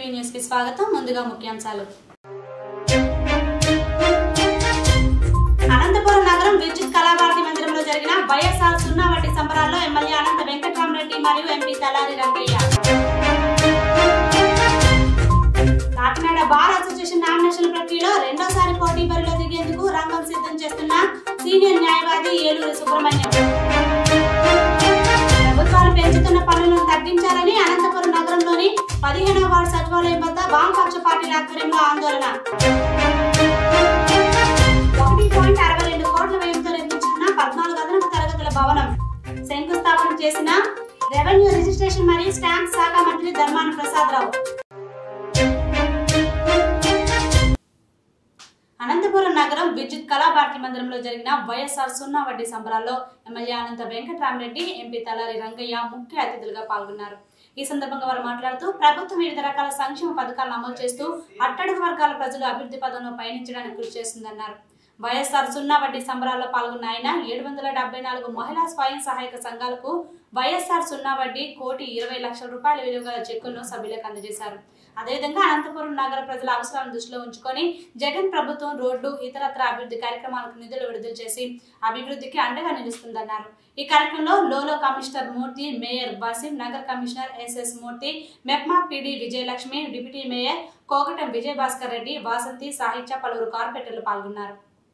News కి స్వాగతం ముందుగా ముఖ్యాంశాలు అనంతపురం నగరం విద్యుత్ కళాభారతి మందిరంలో జరిగిన వైఎస్ఆర్ సున్నా వడ్డీ సంబరాల్లో ఎమ్మెల్యే అనంత వెంకటరామరెడ్డి మరియు MP Talari Rangaiah Kakinada bar association nomination ప్రక్రియలో రెండోసారి పోటీ బరిలో దిగేందుకు రంగం సిద్ధం చేస్తున్న సీనియర్ న్యాయవాది ఏలూరు సుబ్రహ్మణ్యం ప్రభుత్వాలు పెంచుతున్న పన్నులను తగ్గించాలని అనంతపురం నగరంలోని పదిహేనవ వార్డు సచివాలయం వద్ద వామపక్ష పార్టీల ఆధ్వర్యంలో ఆందోళన ఒకటి పాయింట్ అరవై రెండు కోట్ల వ్యయంతో నిర్మించిన పద్నాలుగు అదనపు తరగతుల భవనం శంకుస్థాపన చేసిన రెవెన్యూ రిజిస్ట్రేషన్ మరియు స్టాంప్ శాఖ మంత్రి ధర్మాన ప్రసాదరావు అనంతపురం నగరం విద్యుత్ కళాభారతి మందిరంలో జరిగిన వైఎస్ఆర్ సున్నా వడ్డీ సంబరాల్లో ఎమ్మెల్యే అనంత వెంకటరామరెడ్డి ఎంపీ తలారి రంగయ్య ముఖ్య అతిథులుగా పాల్గొన్నారు ఈ సందర్భంగా వారు మాట్లాడుతూ ప్రభుత్వం వివిధ రకాల సంక్షేమ పథకాలను అమలు చేస్తూ అట్టడుగు వర్గాల ప్రజలు అభివృద్ధి పదంలో పయనించడానికి కృషి చేస్తుందన్నారు వైఎస్ఆర్ సున్నా వడ్డీ సంబరాల్లో పాల్గొన్న ఆయన ఏడు వందల డెబ్బై నాలుగు మహిళా స్వయం సహాయక సంఘాలకు వైఎస్ఆర్ సున్నా వడ్డీ కోటి ఇరవై లక్షల రూపాయల విలువ గల చెక్కులను సభ్యులకు అందజేశారు అదేవిధంగా అనంతపురం నగర ప్రజల అవసరాలను దృష్టిలో ఉంచుకొని జగన్ ప్రభుత్వం రోడ్లు ఇతరత్ర అభివృద్ధి కార్యక్రమాలకు నిధులు విడుదల చేసి అభివృద్ధికి అండగా నిలుస్తుందన్నారు ఈ కార్యక్రమంలో లోలో కమిషనర్ మూర్తి మేయర్ బసిం నగర్ commissioner SS Murthy MEPMA PD Vijayalakshmi deputy mayor Kokatam Vijayabhaskar Reddy Vasanthi Sahitya పలువురు కార్పొరేటర్లు పాల్గొన్నారు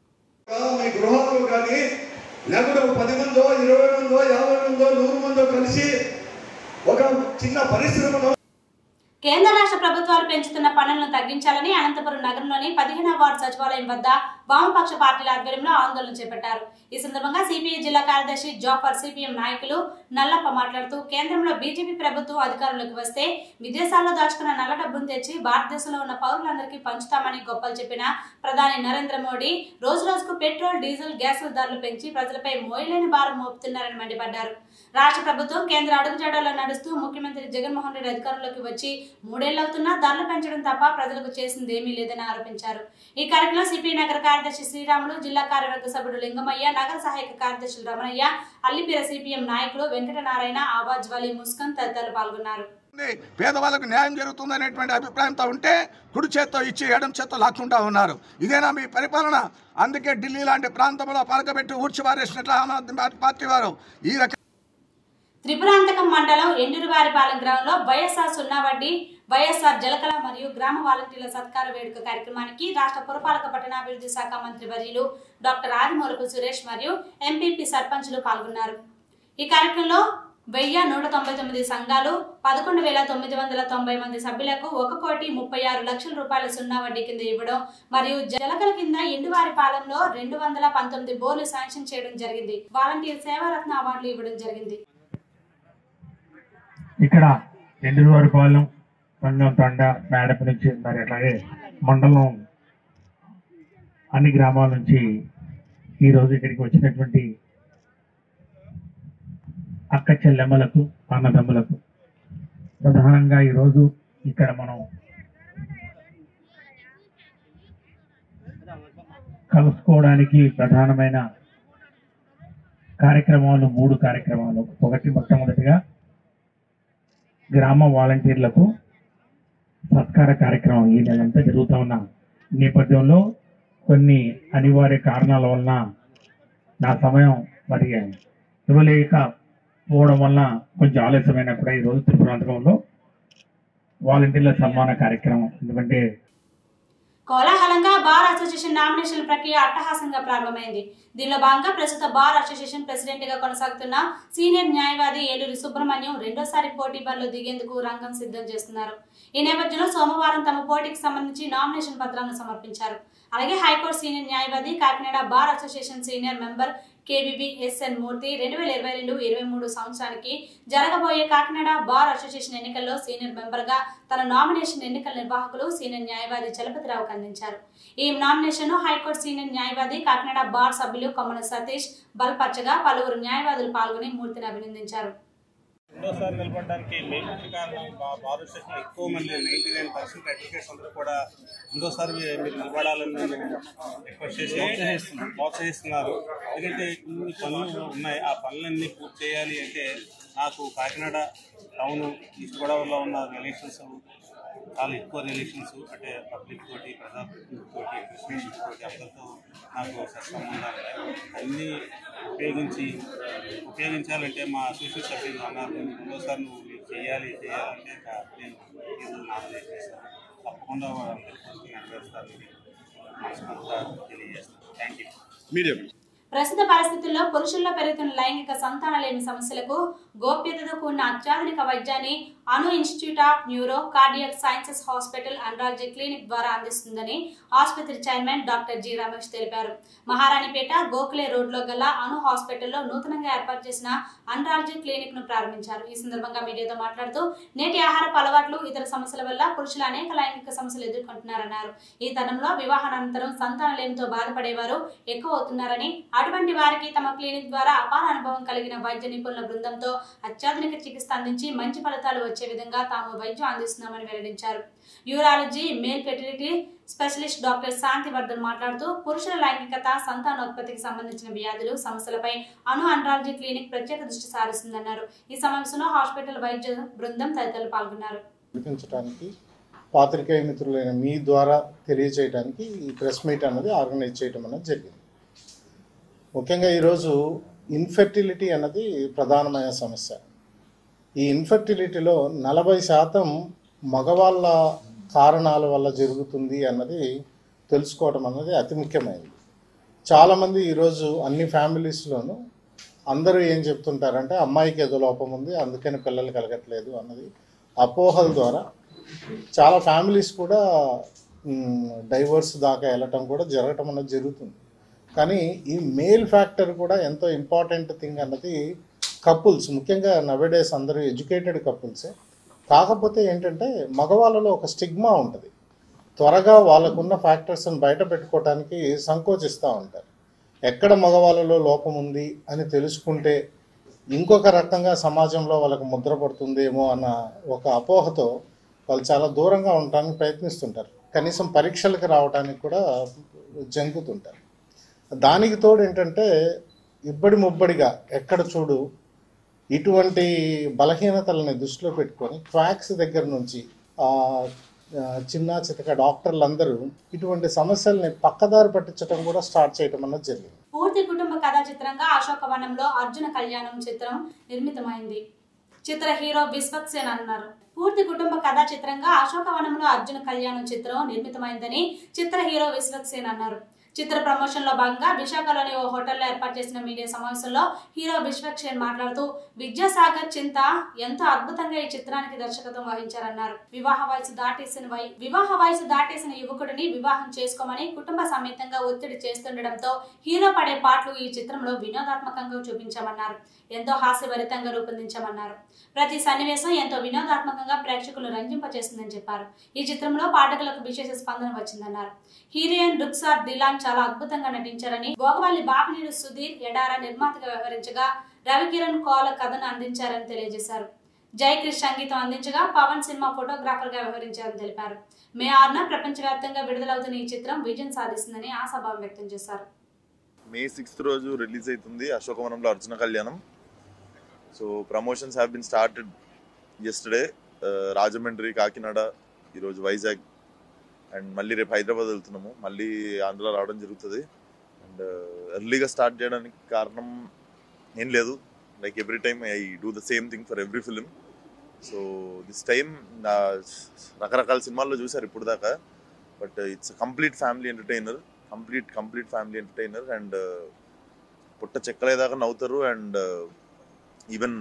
మీ గృహాల్లో కానీ లేకపోతే ఒక పది మందో ఇరవై మందో యాభై మందో నూరు మందో కలిసి ఒక చిన్న పరిశ్రమను కేంద్ర రాష్ట్ర ప్రభుత్వాలు పెంచుతున్న పన్నులను తగ్గించాలని అనంతపురం నగరంలోని పదిహేనవ వార్డు సచివాలయం వద్ద వామపక్ష పార్టీల ఆధ్వర్యంలో ఆందోళన చేపట్టారు ఈ సందర్భంగా సిపిఐ జిల్లా కార్యదర్శి జాఫర్ సిపిఎం నాయకులు నల్లప్ప మాట్లాడుతూ కేంద్రంలో బీజేపీ ప్రభుత్వం అధికారంలోకి వస్తే విదేశాల్లో దాచుకున్న నల్ల డబ్బును తెచ్చి భారతదేశంలో ఉన్న పౌరులందరికీ పంచుతామని గొప్పలు చెప్పిన ప్రధాని నరేంద్ర మోడీ రోజు రోజుకు పెట్రోల్ డీజిల్ గ్యాసుల ధరలు పెంచి ప్రజలపై మోయలేని భారం మోపుతున్నారని మండిపడ్డారు రాష్ట్ర ప్రభుత్వం కేంద్ర అడుగుజాడల్లో నడుస్తూ ముఖ్యమంత్రి జగన్మోహన్ రెడ్డి అధికారంలోకి వచ్చి మూడేళ్లవుతున్నా ధరలు పెంచడం తప్ప ప్రజలకు చేసింది ఏమీ లేదని ఆరోపించారు ఈ కార్యక్రమంలో సిపి నగర కార్యదర్శి శ్రీరాములు జిల్లా కార్యవర్గ సభ్యుడు లింగమయ్య నగర సహాయక కార్యదర్శులు రమణయ్య అల్లిపీర సిపిఎం నాయకులు వెంకటనారాయణ ఆవాజ్ వలి ముస్కన్ తదితరులు పాల్గొన్నారు ఉంది. పేదవాళ్ళకు న్యాయం జరుగుతుంది అనేటువంటి అభిప్రాయంతో ఉంటే కుడి చేత్తో ఇచ్చి ఎడం చేత్తో లాక్కుంటా ఉన్నారు ఇదేనా మీ పరిపాలన అందుకే ఢిల్లీ లాంటి ప్రాంతంలో పలకబెట్టి ఊడ్చిపారేసినట్లు ఆమ్ ఆద్మీ పార్టీ వారు ఈ రక త్రిపురాంతకం మండలం ఎండూరువారిపాలెం గ్రామంలో వైఎస్ఆర్ సున్నా వడ్డీ వైఎస్ఆర్ జలకళ మరియు గ్రామ వాలంటీర్ల సత్కార వేడుక కార్యక్రమానికి రాష్ట్ర పురపాలక పట్టణాభివృద్ధి శాఖ మంత్రి వర్యులు డాక్టర్ ఆదిమూలపు సురేష్ మరియు ఎంపీపీ సర్పంచులు పాల్గొన్నారు ఈ కార్యక్రమంలో వెయ్యి నూట తొంభై తొమ్మిది సంఘాలు పదకొండు వేల తొమ్మిది వందల తొంభై మంది సభ్యులకు ఒక కోటి ముప్పై ఆరు లక్షల రూపాయల సున్నా వడ్డీ కింద ఇవ్వడం మరియు జలకల కింద ఎండువారి పాలెంలో రెండు వందల పంతొమ్మిది బోర్లు శాంక్షన్ చేయడం జరిగింది వాలంటీర్ సేవారత్న అవార్డులు ఇవ్వడం జరిగింది ఇక్కడ ఎండువారిపాలెం కొండం తండ మేడప నుంచి మరి అట్లాగే మండలం అన్ని గ్రామాల నుంచి ఈరోజు ఇక్కడికి వచ్చినటువంటి అక్క చెల్లెమ్మలకు అన్నదమ్ములకు ప్రధానంగా ఈరోజు ఇక్కడ మనం కలుసుకోవడానికి ప్రధానమైన కార్యక్రమాలు మూడు కార్యక్రమాలు ఒకటి మొట్టమొదటిగా గ్రామ వాలంటీర్లకు సత్కార కార్యక్రమం ఈ నెలంతా జరుగుతూ ఉన్న నేపథ్యంలో కొన్ని అనివార్య కారణాల వలన నా సమయం మరి ఇవ్వలేకపోవడం వలన కొంచెం ఆలస్యమైనా కూడా ఈరోజు త్రిపురాంతకంలో వాలంటీర్ల సన్మాన కార్యక్రమం ఎందుకంటే కోలాహలంగా బార్ అసోసియేషన్ నామినేషన్ ప్రక్రియ అట్టహాసంగా ప్రారంభమైంది దీనిలో భాగంగా ప్రస్తుత బార్ అసోసియేషన్ ప్రెసిడెంట్ గా కొనసాగుతున్న సీనియర్ న్యాయవాది ఏలూరి సుబ్రహ్మణ్యం రెండోసారి పోటీ బరిలో దిగేందుకు రంగం సిద్ధం చేస్తున్నారు ఈ నేపథ్యంలో సోమవారం తమ పోటీకి సంబంధించి నామినేషన్ పత్రాలను సమర్పించారు అలాగే హైకోర్టు సీనియర్ న్యాయవాది Kakinada bar association senior member KVB SN Murthy రెండు వేల ఇరవై రెండు ఇరవై మూడు సంవత్సరానికి జరగబోయే కాకినాడ బార్ అసోసియేషన్ ఎన్నికల్లో సీనియర్ మెంబర్ గా తన నామినేషన్ ఎన్నికల నిర్వాహకులు సీనియర్ న్యాయవాది చలపతిరావుకు అందించారు ఈ నామినేషన్ ను హైకోర్టు సీనియర్ న్యాయవాది కాకినాడ బార్ సభ్యులు కొమ్మన సతీష్ బల్పరచగా పలువురు న్యాయవాదులు పాల్గొని మూర్తిని అభినందించారు రెండోసారి నిలబడడానికి మెయిన్ ముఖ్య కారణం బా- భారత స్టేషన్లో ఎక్కువ మంది నైంటీ నైన్ పర్సెంట్ అడ్వకేట్స్ అందరూ కూడా రెండోసారి మీ- మీరు నిలబడాలని నేను రిక్వెస్ట్ చేసి ప్రోత్సహిస్తున్నారు ఎందుకంటే ఇన్ని పనులు ఉన్నాయి ఆ పనులన్నీ పూర్తి చేయాలి అంటే నాకు కాకినాడ టౌన్ ఈస్ట్ గోదావరిలో ఉన్న రిలేషన్స్ చాలా ఎక్కువ రిలేషన్స్ అంటే పబ్లిక్ తోటి ప్రజా తోటి పేషెంట్స్ తోటి అందరితో నాకు సత్సంబంధాలు ఉన్నాయి అన్నీ ఉపయోగించి ఉపయోగించాలంటే మా అసోసియేషన్ సభ్యులు అన్నారు రెండోసారి నువ్వు ఇది చేయాలి చేయాలంటే ఇంకా నేను ఇది నామినేట్ చేశాను తప్పకుండా వాళ్ళందరి కోసం నెరవేరుస్తానని మనస్ఫూర్తిగా తెలియజేస్తాను థ్యాంక్ యూ మీడియం ప్రస్తుత పరిస్థితుల్లో పురుషుల్లో పెరుగుతున్న లైంగిక సంతానలేమి సమస్యలకు గోప్యతతో కూడిన అత్యాధునిక వైద్యాన్ని Anu institute of neuro cardiac sciences hospital andrology clinic ద్వారా అందిస్తుందని ఆసుపత్రి చైర్మన్ డాక్టర్ జి రమేష్ తెలిపారు మహారాణిపేట గోఖలే రోడ్లో గల అను హాస్పిటల్లో నూతనంగా ఏర్పాటు చేసిన అండ్రాలజీ క్లినిక్ ను ప్రారంభించారు ఈ సందర్భంగా మీడియాతో మాట్లాడుతూ నేటి ఆహారపు అలవాట్లు ఇతర సమస్యల వల్ల పురుషులు అనేక లైంగిక సమస్యలు ఎదుర్కొంటున్నారన్నారు ఈ తరంలో వివాహానంతరం సంతానలేమితో బాధపడేవారు ఎక్కువ అవుతున్నారని అటువంటి వారికి తమ క్లినిక్ ద్వారా అపార అనుభవం కలిగిన వైద్య నిపుణుల బృందంతో అత్యాధునిక చికిత్స అందించి మంచి ఫలితాలు వచ్చే విధంగా తాము వైద్యం అందిస్తున్నామని వెల్లడించారు urology male fertility specialist doctor Shantivardhan మాట్లాడుతూ పురుషుల లైంగికత సంతానోత్పత్తికి సంబంధించిన వ్యాధులు సమస్యలపై అను అండ్రాలజీ క్లినిక్ ప్రత్యేక దృష్టి సారిస్తుందన్నారు ఈ సమావేశంలో హాస్పిటల్ వైద్య బృందం తదితరులు పాల్గొన్నారు వినిపించడానికి పాత్రికేయ మిత్రులైన మీ ద్వారా తెలియజేయడానికి ఈ ప్రెస్ మీట్ అనేది ఆర్గనైజ్ చేయడం అనేది జరిగింది ముఖ్యంగా ఈరోజు ఇన్ఫెర్టిలిటీ అన్నది ప్రధానమైన సమస్య ఈ ఇన్ఫెర్టిలిటీలో నలభై శాతం మగవాళ్ళ కారణాల వల్ల జరుగుతుంది అన్నది తెలుసుకోవడం అన్నది అతి ముఖ్యమైనది చాలామంది ఈరోజు అన్ని ఫ్యామిలీస్లోనూ అందరూ ఏం చెప్తుంటారంటే అమ్మాయికి ఏదో లోపం ఉంది అందుకని పిల్లలు కలగట్లేదు అన్నది అపోహల ద్వారా చాలా ఫ్యామిలీస్ కూడా డైవర్స్ దాకా వెళ్ళటం కూడా జరగటం అన్నది జరుగుతుంది కానీ ఈ మేల్ ఫ్యాక్టర్ కూడా ఎంతో ఇంపార్టెంట్ థింగ్ అన్నది కపుల్స్ ముఖ్యంగా నవేడేస్ అందరూ ఎడ్యుకేటెడ్ కపుల్సే కాకపోతే ఏంటంటే మగవాళ్ళలో ఒక స్టిగ్మా ఉంటుంది త్వరగా వాళ్ళకున్న ఫ్యాక్టర్స్ని బయట పెట్టుకోవడానికి సంకోచిస్తూ ఉంటారు ఎక్కడ మగవాళ్ళలో లోపం ఉంది అని తెలుసుకుంటే ఇంకొక రకంగా సమాజంలో వాళ్ళకు ముద్ర పడుతుందేమో అన్న ఒక అపోహతో వాళ్ళు చాలా దూరంగా ఉండటానికి ప్రయత్నిస్తుంటారు కనీసం పరీక్షలకు రావడానికి కూడా జంకుతుంటారు దానికి తోడు ఏంటంటే ఇబ్బడి ముబ్బడిగా ఎక్కడ చూడు ఇటువంటి బలహీనతలని దృష్టిలో పెట్టుకొని క్వాక్స్ దగ్గర నుంచి ఆ, ఆ, చిన్న చితక డాక్టర్లందరూ ఇటువంటి సమస్యల్ని పక్కదారి పట్టించడం కూడా స్టార్ట్ చేయడం అన్నది జరిగింది పూర్తి కుటుంబ కథా చిత్రంగా అశోకవనంలో అర్జున కళ్యాణం చిత్రం నిర్మితమైంది చిత్ర హీరో విశ్వక్ సేన్ అన్నారు పూర్తి కుటుంబ కథా చిత్రంగా అశోకవనంలో అర్జున కళ్యాణం చిత్రం నిర్మితమైందని చిత్ర హీరో విశ్వక్ సేన్ అన్నారు చిత్ర ప్రమోషన్ లో భాగంగా విశాఖలోని ఓ హోటల్లో ఏర్పాటు చేసిన మీడియా సమావేశంలో హీరో విశ్వక్ సేన్ మాట్లాడుతూ విద్యాసాగర్ చింత ఎంతో అద్భుతంగా ఈ చిత్రానికి దర్శకత్వం వహించారన్నారు వివాహ వయసు దాటేసిన వై వివాహ వయసు దాటేసిన యువకుడిని వివాహం చేసుకోమని కుటుంబ సమేతంగా ఒత్తిడి చేస్తుండటంతో హీరో పడే పాటలు ఈ చిత్రంలో వినోదాత్మకంగా చూపించామన్నారు ఎంతో హాస్యభరితంగా రూపొందించామన్నారు ప్రతి సన్నివేశం ఎంతో వినోదాత్మకంగా ప్రేక్షకులను రంజింపచేస్తుందని చెప్పారు ఈ చిత్రంలో పాఠకులకు విశేష స్పందన వచ్చిందన్నారు హీరోయిన్ రుక్సార్ దిలాన్ చాలా అద్భుతంగా నటించారని భోగవల్లి బాపినీడు సుధీర్ ఎడార నిర్మాతగా వ్యవహరించగా రవికిరణ్ కోల కథను అందించారని తెలియజేశారు జై క్రిష్ సంగీతం అందించగా పవన్ సినిమా ఫోటోగ్రాఫర్ గా వ్యవహరించారని తెలిపారు మే ఆరున ప్రపంచవ్యాప్తంగా విడుదలవుతున్న ఈ చిత్రం విజయం సాధిస్తుందని ఆశాభావం వ్యక్తం చేశారు మే సిక్స్త్ రోజు రిలీజ్ అవుతుంది అశోకవనంలో Arjuna Kalyanam so promotions have been started yesterday Rajahmundry Kakinada ఈరోజు వైజాగ్ అండ్ మళ్ళీ రేపు హైదరాబాద్ వెళ్తున్నాము మళ్ళీ ఆంధ్ర రావడం జరుగుతుంది అండ్ ఎర్లీగా స్టార్ట్ చేయడానికి కారణం ఏం లేదు like every time I do the same thing for every film so this time రకరకాల సినిమాల్లో చూసారు ఇప్పుడు దాకా but it's complete family entertainer complete complete family entertainer and పుట్ట చెక్కలేదాకా నవ్వుతారు అండ్ ఈవెన్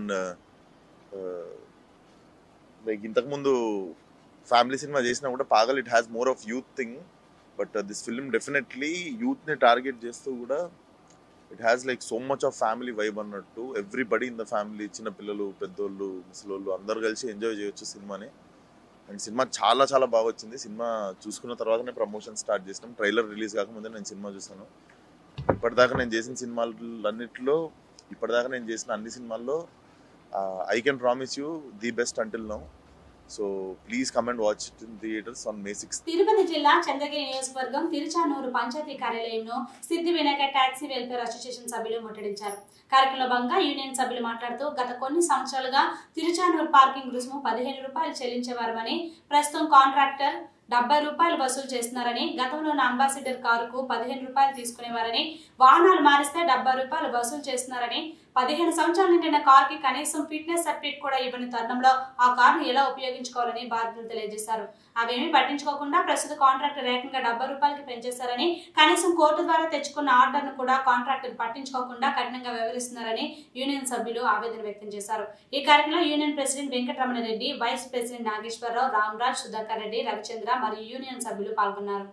లైక్ ఇంతకుముందు ఫ్యామిలీ సినిమా చేసినా కూడా Paagal it has more of youth thing but this film definitely యూత్ని టార్గెట్ చేస్తూ కూడా it has like so much of family vibe అన్నట్టు ఎవ్రీబడి ఇన్ ద ఫ్యామిలీ చిన్న పిల్లలు పెద్దోళ్ళు ముసలోళ్ళు అందరు కలిసి ఎంజాయ్ చేయొచ్చు సినిమాని అండ్ సినిమా చాలా చాలా బాగా వచ్చింది సినిమా చూసుకున్న తర్వాతనే ప్రమోషన్ స్టార్ట్ చేసినాం ట్రైలర్ రిలీజ్ కాకముందే నేను సినిమా చూసాను ఇప్పటిదాకా నేను చేసిన సినిమాలన్నిటిలో ఇప్పటిదాకా నేను చేసిన అన్ని సినిమాల్లో I can promise you the best until now so please come and watch it in theatres on May sixth Tirupati జిల్లా చంద్రగిరి నియోజకవర్గం తిరుచానూరు పంచాయతీ కార్యాలయంలో సిద్ధి వినాయక టాక్సీ వెల్ఫేర్ అసోసియేషన్ సభ్యులు ముట్టడించారు కార్యక్రమంలో భాగంగా యూనియన్ సభ్యులు మాట్లాడుతూ గత కొన్ని సంవత్సరాలుగా తిరుచానూరు పార్కింగ్ రుసుము పదిహేను రూపాయలు చెల్లించేవారమని ప్రస్తుతం కాంట్రాక్టర్ డెబ్బై రూపాయలు వసూలు చేస్తున్నారని గతంలో ఉన్న అంబాసిడర్ కారుకు పదిహేను రూపాయలు తీసుకునేవారని వాహనాలు మారిస్తే డెబ్బై రూపాయలు వసూలు చేస్తున్నారని పదిహేను సంవత్సరాల నిండిన కారుకి కనీసం ఫిట్నెస్ సర్టిఫికేట్ కూడా ఇవ్వని తరుణంలో ఆ కారును ఎలా ఉపయోగించుకోవాలని బాధ్యతలు తెలియజేశారు అవేమీ పట్టించుకోకుండా ప్రస్తుత కాంట్రాక్టర్ ఏకంగా డెబ్బై రూపాయలకి పెంచేశారని కనీసం కోర్టు ద్వారా తెచ్చుకున్న ఆర్డర్ను కూడా కాంట్రాక్టర్ పట్టించుకోకుండా కఠినంగా వ్యవహరిస్తున్నారని యూనియన్ సభ్యులు ఆవేదన వ్యక్తం చేశారు ఈ కార్యక్రమంలో union president Venkataramanareddy vice president Nageswararao Ramaraj Sudhakar Reddy Ravichandra మరియు యూనియన్ సభ్యులు పాల్గొన్నారు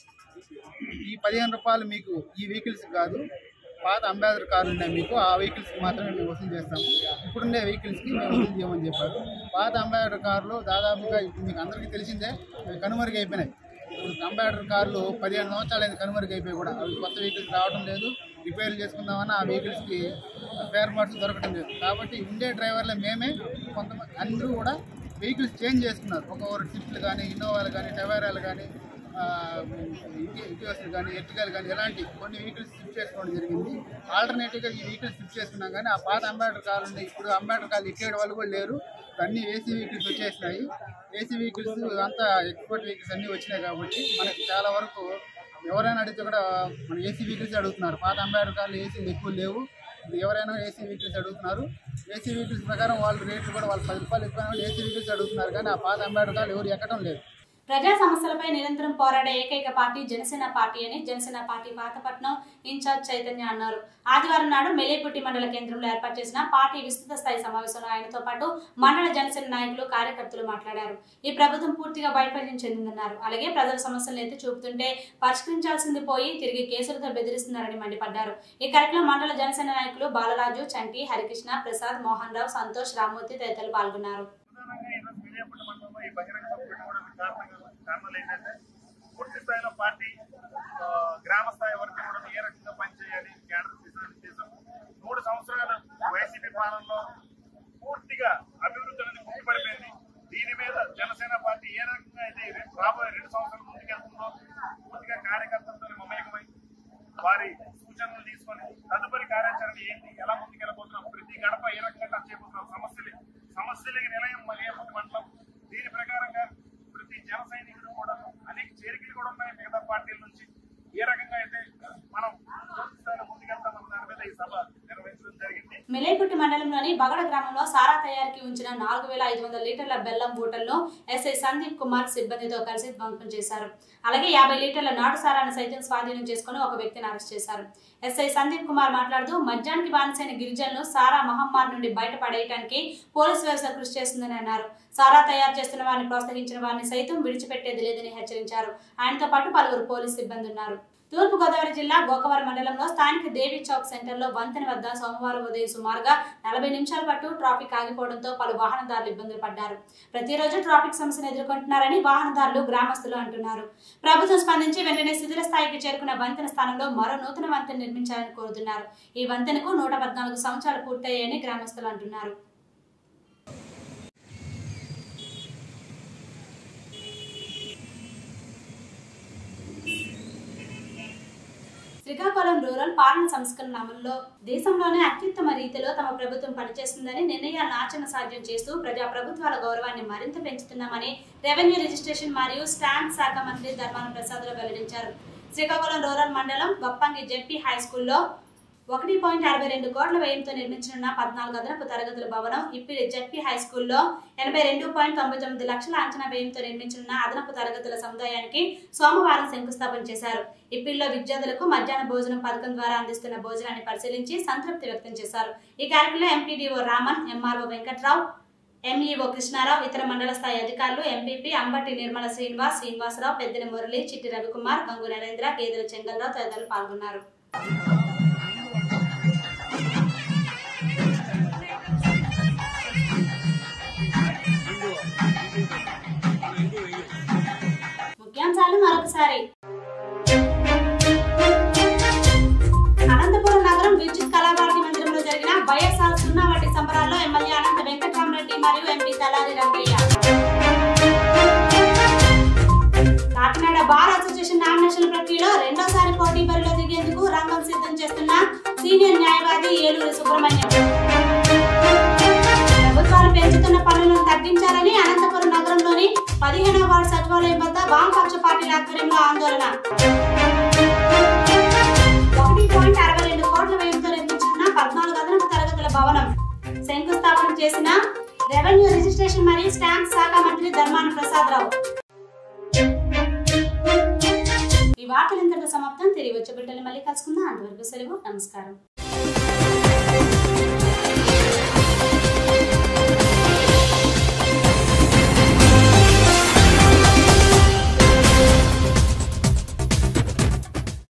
ఈ పదిహేను రూపాయలు మీకు ఈ వెహికల్స్ కాదు పాత అంబాసిడర్ కారు ఉన్నాయి మీకు ఆ వెహికల్స్కి మాత్రమే మేము వసూలు చేస్తాము ఇప్పుడుండే వెహికల్స్కి మేము వసూలు చేయమని చెప్పారు పాత అంబాసిడర్ కార్లు దాదాపుగా ఇప్పుడు మీకు అందరికీ తెలిసిందే అవి కనుమరుగు అయిపోయినాయి ఇప్పుడు అంబాసిడర్ కార్లు పదిహేను సంవత్సరాలు అయింది కనుమరుగు అయిపోయి కూడా అవి కొత్త వెహికల్స్ రావడం లేదు రిపేర్లు చేసుకుందామన్నా ఆ వెహికల్స్కి స్పేర్ పార్ట్స్ దొరకడం లేదు కాబట్టి ఉండే డ్రైవర్లే మేమే కొంతమంది అందరూ కూడా వెహికల్స్ చేంజ్ చేసుకున్నారు ఒక్కొక్కరు స్విఫ్ట్లు కానీ ఇన్నోవాలు కానీ టవేరాలు కానీ ఇటీవస్లు కానీ ఎర్టికల్ కానీ ఇలాంటి కొన్ని వెహికల్స్ షిఫ్ట్ చేసుకోవడం జరిగింది ఆల్టర్నేటివ్గా ఈ వెహికల్స్ షిఫ్ట్ చేసుకున్నాం కానీ ఆ పాత అంబాసిడర్ కార్లు ఉన్నాయి ఇప్పుడు అంబాసిడర్ కార్లు ఎక్కేయడం వాళ్ళు కూడా లేరు అన్ని ఏసీ వెహికల్స్ వచ్చేసినాయి ఏసీ వెహికల్స్ అంతా ఎక్స్పోర్ట్ వెహికల్స్ అన్నీ వచ్చినాయి కాబట్టి మనకి చాలా వరకు ఎవరైనా అడిగితే కూడా మన ఏసీ వెహికల్స్ అడుగుతున్నారు పాత అంబాసిడర్ కార్లు ఏసీలు ఎక్కువ లేవు ఎవరైనా ఏసీ వెహికల్స్ అడుగుతున్నారు ఏసీ వెహికల్స్ ప్రకారం వాళ్ళు రేట్లు కూడా వాళ్ళు పది రూపాయలు ఎక్కువ ఏసీ వెహికల్స్ అడుగుతున్నారు కానీ ఆ పాత అంబాసిడర్ కార్లు ఎవరు ఎక్కడం లేదు ప్రజా సమస్యలపై నిరంతరం పోరాడే ఏకైక పార్టీ జనసేన పార్టీ అని జనసేన పార్టీ పాతపట్నం ఇన్ఛార్జ్ చైతన్య అన్నారు ఆదివారం నాడు మెలేపుట్టి మండల కేంద్రంలో ఏర్పాటు చేసిన పార్టీ విస్తృత స్థాయి సమావేశంలో ఆయనతో పాటు మండల జనసేన నాయకులు కార్యకర్తలు మాట్లాడారు ఈ ప్రభుత్వం పూర్తిగా వైఫల్యం చెందిందన్నారు అలాగే ప్రజల సమస్యలను ఎత్తి చూపుతుంటే పరిష్కరించాల్సింది పోయి తిరిగి కేసులతో బెదిరిస్తున్నారని మండిపడ్డారు ఈ కార్యక్రమంలో మండల జనసేన నాయకులు బాలరాజు చంటి హరికృష్ణ ప్రసాద్ మోహన్ రావు సంతోష్ రామ్మూర్తి తదితరులు పాల్గొన్నారు ప్రధానంగా ఈరోజు విజయపట్నం మండలంలో ఈ బహిరంగ సభ పెట్టుకోవడానికి కారణంగా కారణాలు ఏంటంటే పూర్తి స్థాయిలో పార్టీ ఆ, గ్రామ స్థాయి వరకు కూడా ఏ రకంగా పనిచేయాలి కేడర్ డిసైడ్ చేశాము మూడు సంవత్సరాలు వైసీపీ పాలనలో పూర్తిగా అభివృద్ధి అనేది ముఖ్యపడిపోయింది దీని మీద జనసేన పార్టీ ఏ రకంగా అయితే రాబోయే రెండు సంవత్సరాల ముందుకెళ్తుందో పూర్తిగా కార్యకర్తలతో మమేకమై వారి సూచనలు తీసుకొని తదుపరి కార్యాచరణ ఏంటి ఎలా ముందుకెళ్ళబోతున్నాం ప్రతి గడప ఏ రకంగా టచ్ చేయబోతున్నాం సమస్యలు సమస్యలకి నిలయం మలయపతి మండలం దీని ప్రకారంగా ప్రతి జన సైనికుడు కూడా అనేక చేరికలు కూడా ఉన్నాయి మిగతా పార్టీల నుంచి ఏ రకంగా అయితే మనం పూర్తి స్థాయిలో ముందుకెళ్తామన్న దాని మీద ఈ సభ నిర్వహించడం జరిగింది మెలేపుట్టి మండలంలోని బగడ గ్రామంలో సారా తయారీకి ఉంచిన నాలుగు వేల ఐదు వందల లీటర్ల బెల్లం బూటలను ఎస్ఐ సందీప్ కుమార్ సిబ్బందితో కలిసి ధ్వంసం చేశారు అలాగే యాభై లీటర్ల నాటు సారాన్ని సైతం స్వాధీనం చేసుకుని ఒక వ్యక్తిని అరెస్ట్ చేశారు ఎస్ఐ సందీప్ కుమార్ మాట్లాడుతూ మద్యానికి బానిసైన గిరిజనులు సారా మహమ్మారి నుండి బయటపడేయడానికి పోలీసు వ్యవస్థ కృషి చేస్తుందని అన్నారు సారా తయారు చేస్తున్న వారిని ప్రోత్సహించిన వారిని సైతం విడిచిపెట్టేది లేదని హెచ్చరించారు ఆయనతో పాటు పలువురు పోలీసు సిబ్బంది ఉన్నారు తూర్పు గోదావరి జిల్లా గోకవరం మండలంలో స్థానిక దేవి చౌక్ సెంటర్లో వంతెన వద్ద సోమవారం ఉదయం సుమారుగా నలభై నిమిషాల పాటు ట్రాఫిక్ ఆగిపోవడంతో పలు వాహనదారులు ఇబ్బందులు పడ్డారు ప్రతిరోజు ట్రాఫిక్ సమస్యను ఎదుర్కొంటున్నారని వాహనదారులు గ్రామస్తులు అంటున్నారు ప్రభుత్వం స్పందించి వెంటనే శిథిల స్థాయికి చేరుకున్న వంతెన స్థానంలో మరో నూతన వంతెన నిర్మించాలని కోరుతున్నారు ఈ వంతెనకు నూట పద్నాలుగు సంవత్సరాలు పూర్తయ్యాయని గ్రామస్తులు అంటున్నారు శ్రీకాకుళం రూరల్ పాలన సంస్కరణ అమలులో దేశంలోనే అత్యుత్తమ రీతిలో తమ ప్రభుత్వం పనిచేస్తుందని నిర్ణయాలను ఆచరణ సాధ్యం చేస్తూ ప్రజా ప్రభుత్వాల గౌరవాన్ని మరింత పెంచుతున్నామని రెవెన్యూ రిజిస్ట్రేషన్ మరియు స్టాంప్ శాఖ మంత్రి ధర్మాన ప్రసాదరావు వెల్లడించారు శ్రీకాకుళం రూరల్ మండలం వప్పంగి జెడ్పీ హై స్కూల్లో ఒకటి పాయింట్ అరవై రెండు కోట్ల వ్యయంతో నిర్మించనున్న పద్నాలుగు అదనపు తరగతుల భవనం ఇప్పిడి జెడ్పీ హై స్కూల్లో ఎనభై రెండు పాయింట్ తొంభై తొమ్మిది లక్షల అంచనా వ్యయంతో నిర్మించనున్న అదనపు తరగతుల సముదాయానికి సోమవారం శంకుస్థాపన చేశారు ఇప్పిల్లో విద్యార్థులకు మధ్యాహ్న భోజనం పథకం ద్వారా అందిస్తున్న భోజనాన్ని పరిశీలించి సంతృప్తి వ్యక్తం చేశారు ఈ కార్యక్రమంలో MPDO Raman MRO Venkatrao MEO Krishnarao ఇతర మండల స్థాయి అధికారులు ఎంపీపీ అంబటి నిర్మల శ్రీనివాస్ శ్రీనివాసరావు పెద్దిన మురళి చిట్టి రవికుమార్ గంగు నరేంద్ర గేదెల చెంగల్రావు తదితరులు పాల్గొన్నారు ముఖ్యాంశాలు మరొకసారి అనంతపురం నగరం విద్యుత్ కళాభారతి మందిరంలో జరిగిన వైఎస్ఆర్ సున్నా వడ్డీ సంబరాల్లో ఎమ్మెల్యే అనంత వెంకటరామరెడ్డి మరియు MP Talari Rangaiah Kakinada bar association nomination ప్రక్రియలో రెండోసారి పోటీ బరిలో దిగేందుకు రంగం సిద్ధం చేస్తున్న సీనియర్ న్యాయవాది ఏలూరు సుబ్రహ్మణ్యం ప్రభుత్వాలు పెంచుతున్న పన్నులను తగ్గించాలని అనంతపురం నగరంలోని పదిహేనవ వార్డు సచివాలయం వద్ద వామపక్ష పార్టీల ఆధ్వర్యంలో ఆందోళన ఒకటి పాయింట్ అరవై రెండు కోట్ల వ్యయంతో నిర్మించుకున్న పద్నాలుగు అదనపు తరగతుల భవనం శంకుస్థాపన చేసిన రెవెన్యూ రిజిస్ట్రేషన్ మరియు స్టాంప్ శాఖ మంత్రి ధర్మాన ప్రసాద్ రావు ఈ వార్తలు ఇంతటితో సమాప్తం తిరిగి వచ్చే బిడ్డలు మళ్ళీ కలుసుకుందాం అంతవరకు సెలవు నమస్కారం